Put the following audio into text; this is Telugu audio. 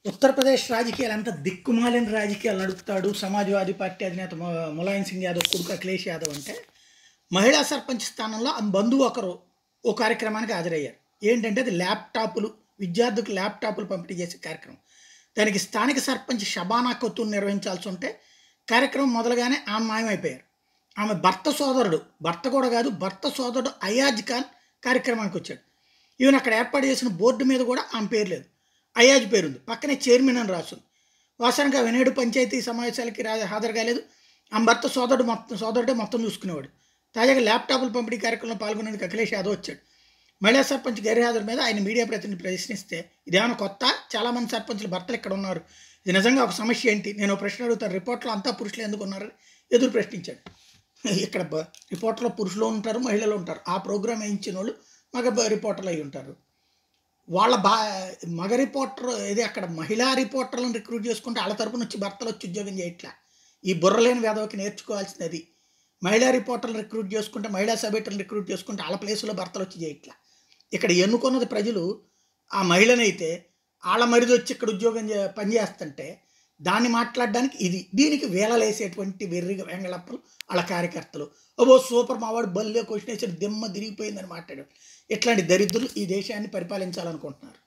ఉత్తరప్రదేశ్ రాజకీయాలు ఎంత దిక్కుమాలిన రాజకీయాలు నడుపుతాడు సమాజ్వాదీ పార్టీ అధినేత ము- ములాయం సింగ్ యాదవ్ కొడుకు అఖిలేష్ యాదవ్ అంటే మహిళా సర్పంచ్ స్థానంలో ఆమె బంధువు ఒకరు ఓ కార్యక్రమానికి హాజరయ్యారు ఏంటంటే అది ల్యాప్టాప్లు విద్యార్థులకు ల్యాప్టాప్లు పంపిణీ చేసే కార్యక్రమం దానికి స్థానిక సర్పంచ్ షబానా కొత్తూరు నిర్వహించాల్సి ఉంటే కార్యక్రమం మొదలుగానే ఆమె మాయమైపోయారు ఆమె భర్త సోదరుడు భర్త కూడా కాదు భర్త సోదరుడు అయాజ్ ఖాన్ కార్యక్రమానికి వచ్చాడు ఈవెన్ అక్కడ ఏర్పాటు చేసిన బోర్డు మీద కూడా ఆమె పేరు లేదు అయాజ్ పేరు ఉంది పక్కనే చైర్మన్ అని రాస్తుంది వాస్తవానికి ఆ వినేడు పంచాయతీ సమావేశాలకి రా హాజరు కాలేదు ఆమె భర్త సోదరుడు మొత్తం సోదరుడే మొత్తం చూసుకునేవాడు తాజాగా ల్యాప్టాప్ల పంపిణీ కార్యక్రమంలో పాల్గొనేందుకు అఖిలేష్ యాదవ్ వచ్చాడు మహిళా సర్పంచ్ గైర్హాజరు మీద ఆయన మీడియా ప్రతినిధి ప్రశ్నిస్తే ఇదేమైనా కొత్త చాలామంది సర్పంచుల భర్తలు ఇక్కడ ఉన్నారు ఇది నిజంగా ఒక సమస్య ఏంటి నేను ఒక ప్రశ్న అడుగుతాను రిపోర్ట్లో అంతా పురుషులు ఎందుకు ఉన్నారని ఎదురు ప్రశ్నించాడు ఇక్కడ బ- రిపోర్టర్లో పురుషులు ఉంటారు మహిళలు ఉంటారు ఆ ప్రోగ్రామ్ వేయించిన వాళ్ళు మగ బ- రిపోర్టర్లు అయి ఉంటారు వాళ్ళ బా మగ రిపోర్టర్ ఇది అక్కడ మహిళా రిపోర్టర్లను రిక్రూట్ చేసుకుంటే వాళ్ళ తరపున వచ్చి భర్తలు వచ్చి ఉద్యోగం చేయట్లా ఈ బుర్రలేని వేదవకి నేర్చుకోవాల్సింది అది మహిళా రిపోర్టర్లు రిక్రూట్ చేసుకుంటే మహిళా సభ్యులను రిక్రూట్ చేసుకుంటే వాళ్ళ ప్లేసులో భర్తలు వచ్చి చేయట్లా ఇక్కడ ఎన్నుకున్నది ప్రజలు ఆ మహిళనైతే వాళ్ళ మరిది వచ్చి ఇక్కడ ఉద్యోగం చే- పనిచేస్తుంటే దాన్ని మాట్లాడడానికి ఇది దీనికి వేలలేసేటువంటి వెర్రిగా వెంగళప్పలు వాళ్ళ కార్యకర్తలు ఓ సూపర్ మావాడు బల్లే క్వశ్చన్ వేసాడు దిమ్మ తిరిగిపోయిందని మాట్లాడాడు ఇట్లాంటి దరిద్రులు ఈ దేశాన్ని పరిపాలించాలనుకుంటున్నారు